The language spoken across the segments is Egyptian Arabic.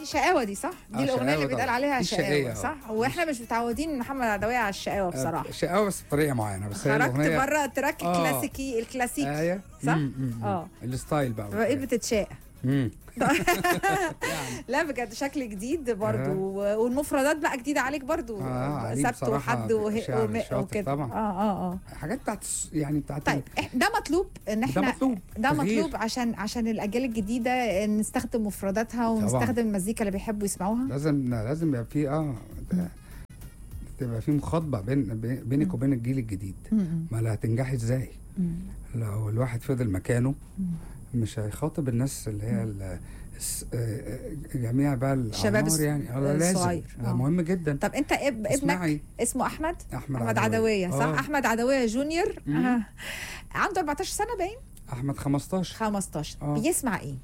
شقاوه دي صح دي آه، الاغنيه شقاوة اللي بيتقال طبعا. عليها دي الشقية، شقاوه آه. صح واحنا مش متعودين محمد عدويه على الشقاوه بصراحه آه، شقاوه بس بطريقه معينه بس هي خرجت الاغنيه بره التراك آه. الكلاسيكي الكلاسيكي ايوه صح؟ مم، مم، مم. آه. الستايل بقى فبقيت بتتشاق مم. لا بجد شكل جديد برضو و- والمفردات بقى جديده عليك برضو آه، علي سبت بصراحة وحد وه- شاعر وم- شاطر وكده طبعا. اه اه اه حاجات بتاعت الس- يعني بتاعت طيب إح- ده مطلوب ان احنا ده مطلوب ده تغيير. مطلوب عشان عشان الاجيال الجديده نستخدم مفرداتها ونستخدم المزيكا اللي بيحبوا يسمعوها لازم لازم يبقى في اه ده- تبقى في مخاطبه بين بين- بينك وبين الجيل الجديد ما لا هتنجحي ازاي لو الواحد فضل مكانه مش هيخاطب الناس اللي هي ال- الس- آه، آه، جميع بقى الشباب الأعمار يعني آه، لازم الصغير. ده آه. مهم جدا طب انت اب ابنك اسمعي اسمه احمد احمد, احمد عدويه صح آه. احمد عدويه جونيور مم. آه. عنده 14 سنه باين احمد 15 15 آه. بيسمع ايه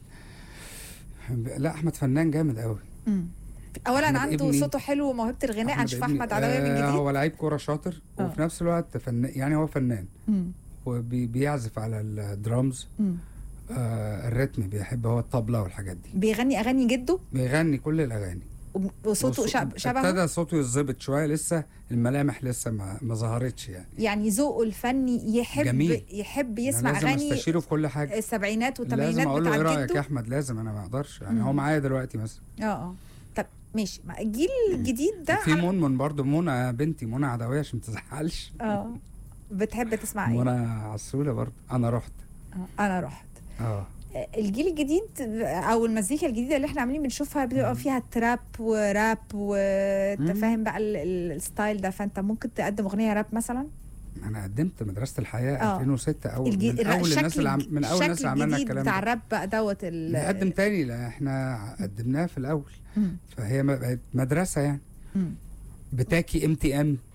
لا احمد فنان جامد قوي مم. اولا أحمد عنده ابني. صوته حلو وموهبه الغناء هنشوف ابني- احمد عدويه من آه، جديد هو لعيب كوره شاطر آه. وفي نفس الوقت فنان يعني هو فنان مم. وبيعزف على الدرامز مم. آه الريتم بيحب هو الطبلة والحاجات دي بيغني اغاني جده بيغني كل الاغاني وب- وصوته وص- شب- شبهه ابتدى صوته يتظبط شويه لسه الملامح لسه ما, ما ظهرتش يعني يعني ذوقه الفني يحب جميل. يحب أنا يسمع لازم اغاني استشيره في كل حاجه السبعينات لازم والثمانينات اقول له ايه بتاعت رايك يا جده احمد لازم انا ما اقدرش يعني هو مم. معايا دلوقتي مثلا اه اه طب ماشي ما الجيل الجديد ده في على- منمن برضه منى بنتي منى عدويه عشان ما تزعلش اه بتحب تسمع ايه؟ منى عسوله برضه انا رحت آه، انا رحت اه الجيل الجديد او المزيكا الجديده اللي احنا عاملين بنشوفها بتبقى فيها تراب وراب وانت مم. فاهم بقى ال- ال- الستايل ده فانت ممكن تقدم اغنيه راب مثلا انا قدمت مدرسه الحياه آه. 2006 اول الجي... من اول الناس اللي عم... من اول الناس اللي عملنا الجديد الكلام بتاع ده الراب بقى دوت ال... نقدم تاني لا احنا قدمناه في الاول مم. فهي م- بقت مدرسه يعني مم. بتاكي ام تي ام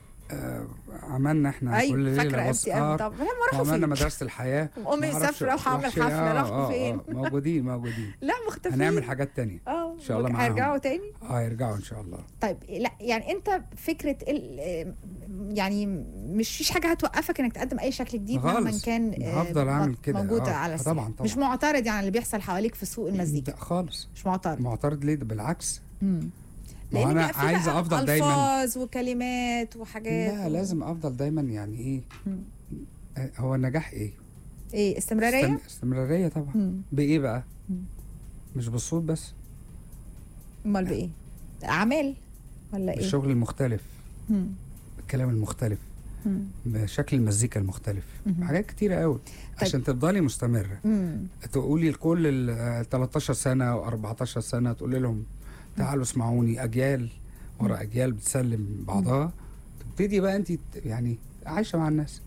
عملنا احنا كل ايوه ليله فاكره ام بص تي ام آه، طب هم راحوا وعملنا فين؟ مدرسه الحياه امي معرفش- مسافره وهعمل وحش- حفله آه، راحوا آه، فين؟ آه، موجودين موجودين لا مختفين هنعمل حاجات تانية اه إن شاء الله معاهم. هيرجعوا تاني اه يرجعوا ان شاء الله طيب لا يعني انت فكره ال... يعني مش فيش حاجه هتوقفك انك تقدم اي شكل جديد مهما خالص. كان آه، هفضل أعمل كده. موجود آه، على آه، الساحة. طبعاً، طبعاً. مش معترض يعني على اللي بيحصل حواليك في سوق المزيكا لا خالص مش معترض معترض ليه ده بالعكس مم. ما لان انا بيبقى في عايز بقى افضل دايما الفاظ وكلمات وحاجات لا و... لازم افضل دايما يعني ايه مم. آه، هو النجاح ايه ايه استمراريه استم- استمراريه طبعا مم. بايه بقى مم. مش بالصوت بس امال بايه اعمال ولا ايه بالشغل المختلف مم. بالكلام المختلف مم. بشكل المزيكا المختلف مهم. حاجات كتيرة قوي عشان تفضلي مستمرة مم. تقولي لكل ال 13 سنة و 14 سنة تقولي لهم تعالوا اسمعوني أجيال ورا أجيال بتسلم بعضها تبتدي بقى أنت يعني عايشة مع الناس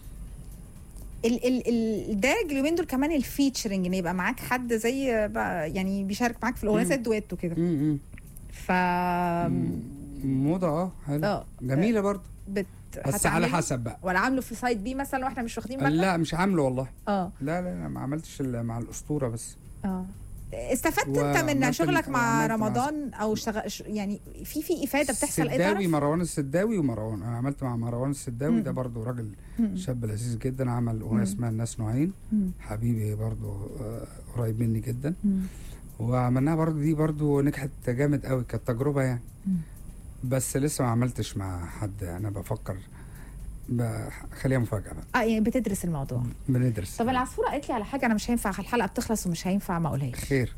ال ال ال الدارج اليومين دول كمان الفيتشرنج ان يبقى معاك حد زي بقى يعني بيشارك معاك في الاغنيه مم. زي الدويتو كده م- ف م- موضة اه حلو اه جميلة برضه بت... بس على هتعمله؟ حسب بقى ولا عامله في سايد بي مثلا واحنا مش واخدين بالنا لا مش عامله والله اه لا لا لا ما عملتش إلا مع الأسطورة بس اه استفدت انت وعملت من ال- شغلك مع وعملت مع- رمضان او شغ... ش- يعني في في افاده بتحصل ايه السداوي تعرف؟ مروان السداوي ومروان انا عملت مع مروان السداوي مم. ده برضو راجل مم. شاب لذيذ جدا عمل مم. اغنيه اسمها الناس نوعين مم. حبيبي برضو آه، قريب مني جدا مم. وعملناها برضو دي برضو نجحت جامد قوي كانت تجربه يعني مم. بس لسه ما عملتش مع حد انا بفكر ب- خليها مفاجاه بقى اه يعني بتدرس الموضوع بندرس طب العصفوره قالت لي على حاجه انا مش هينفع الحلقه بتخلص ومش هينفع ما اقولهاش خير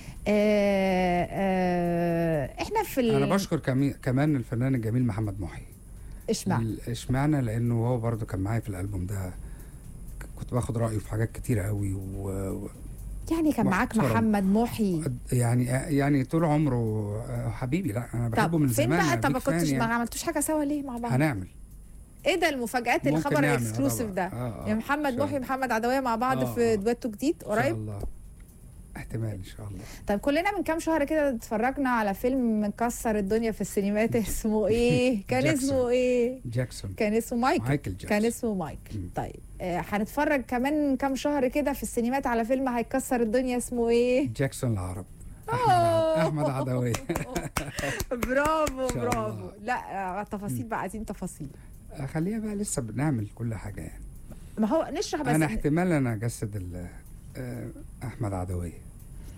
آه آه احنا في ال... انا بشكر كمي- كمان الفنان الجميل محمد محي اشمعنى ال- اشمعنى لانه هو برضو كان معايا في الالبوم ده ك- كنت باخد رايه في حاجات كتيره قوي و... و- يعني كان معاك محترم. محمد محي يعني يعني طول عمره آه، حبيبي لا انا بحبه طب من فين زمان بقى أنا طب ما big fan كنتش ما يعني. عملتوش حاجه سوا ليه مع بعض هنعمل ايه ده المفاجآت ممكن الخبر نعمل، آه الاكسكلوسيف طبعا. ده آه، آه، يا محمد إن شاء محي الله. ومحمد عدويه مع بعض آه، في آه. دويتو جديد ان شاء قريب الله احتمال ان شاء الله طيب كلنا من كام شهر كده اتفرجنا على فيلم مكسر الدنيا في السينمات اسمه ايه كان جاكسون. اسمه ايه جاكسون كان اسمه مايكل مايكل جاكسون كان اسمه مايكل مم. طيب آه، هنتفرج كمان كام شهر كده في السينمات على فيلم هيكسر الدنيا اسمه ايه جاكسون العرب أوه. احمد احمد عدويه برافو شاء برافو الله. لا آه، تفاصيل بقى عايزين تفاصيل خليها بقى لسه بنعمل كل حاجه يعني ما هو نشرح بس انا احتمال انا اجسد ال- آه، احمد عدويه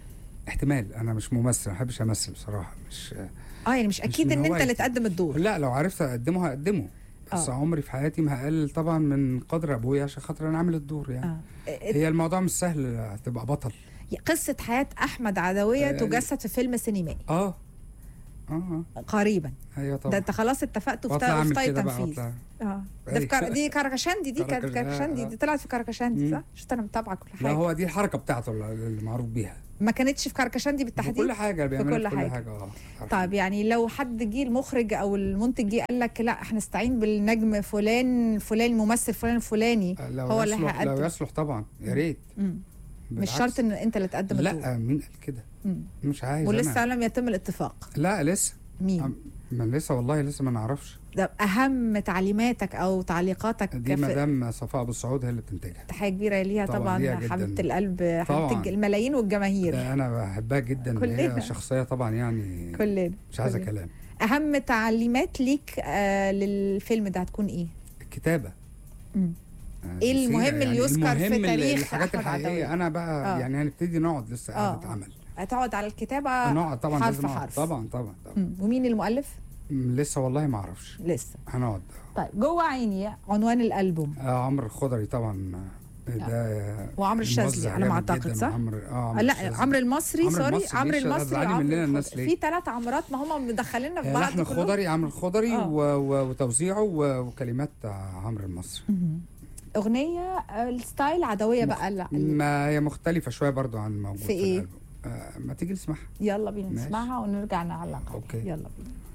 احتمال انا مش ممثل ما بحبش امثل بصراحه مش اه يعني مش اكيد إن ان هو انت اللي يت- تقدم الدور لا لو عرفت اقدمه هقدمه بس آه. عمري في حياتي ما هقلل طبعا من قدر ابويا عشان خاطر انا اعمل الدور يعني اه هي الموضوع مش سهل تبقى بطل قصه حياه احمد عدويه آه، تجسد في فيلم سينمائي اه اه قريبا ايوه ده طبعا انت خلاص اتفقتوا في بطلع تا- في اعمل تاي كده بقى تنفيذ اطلع اه ده في كار... أي. دي كركشندي دي كانت كركش- كركشندي آه، دي طلعت في كركشندي مم. صح؟ شفت انا متابعه كل لا حاجه هو دي الحركه بتاعته اللي معروف بيها ما كانتش في كركشندي في بالتحديد كل حاجه بيعملها كل في كل حاجة. حاجه اه طيب يعني لو حد جه المخرج او المنتج جه قال لك لا احنا نستعين بالنجم فلان فلان الممثل فلان الفلاني لو هو اللي يصلح لو هيقدم. يصلح طبعا يا ريت مم. مش بالعكس. شرط ان انت اللي تقدم الدور لا مين قال كده مم. مش عايز ولسه أنا. لم يتم الاتفاق لا لسه مين أم- ما لسه والله لسه ما نعرفش ده اهم تعليماتك او تعليقاتك دي في- مدام صفاء ابو السعود هي اللي بتنتجها تحيه كبيره ليها طبعاً طبعا, ليها جداً. حبيبه القلب حبيبه طبعاً. الج- الملايين والجماهير ده انا بحبها جدا كلنا. هي شخصيه طبعا يعني كلنا مش عايزه كلنا. كلام اهم تعليمات ليك آه للفيلم ده هتكون ايه الكتابه مم. آه، إيه السيرة المهم اللي يذكر في المهم اللي- تاريخ الحاجات أحمد عدوية؟ الحقيقيه انا بقى آه. يعني هنبتدي نقعد لسه آه. قاعده عمل هتقعد على الكتابه نقعد طبعا حرف لازم نقعد. حرف. طبعا طبعا طبعا مم. ومين المؤلف م، لسه والله ما اعرفش لسه هنقعد طيب جوه عيني عنوان الالبوم آه عمرو الخضري طبعا آه، ده وعمرو الشاذلي موزع على ما جامد اعتقد جدا. صح؟ عمرو اه عمرو لا الشاذلي. عمرو المصري عمرو سوري المصري عمرو ليه شغال المصري زعلان وعمرو مننا الناس الخضري. ليه؟ في ثلاث عمرات ما هم مدخليننا في آه، بعض لحن كلهم. الخضري عمرو الخضري آه. و... و... وتوزيعه و... وكلمات عمرو المصري مهم. اغنيه آه، الستايل عدويه مخ- بقى لا ما هي مختلفة شوية برضو عن الموجود في في, إيه؟ الألبوم آه ما تيجي نسمعها يلا بينا ماشي. نسمعها ونرجع نعلق عليها. أوكي. يلا بينا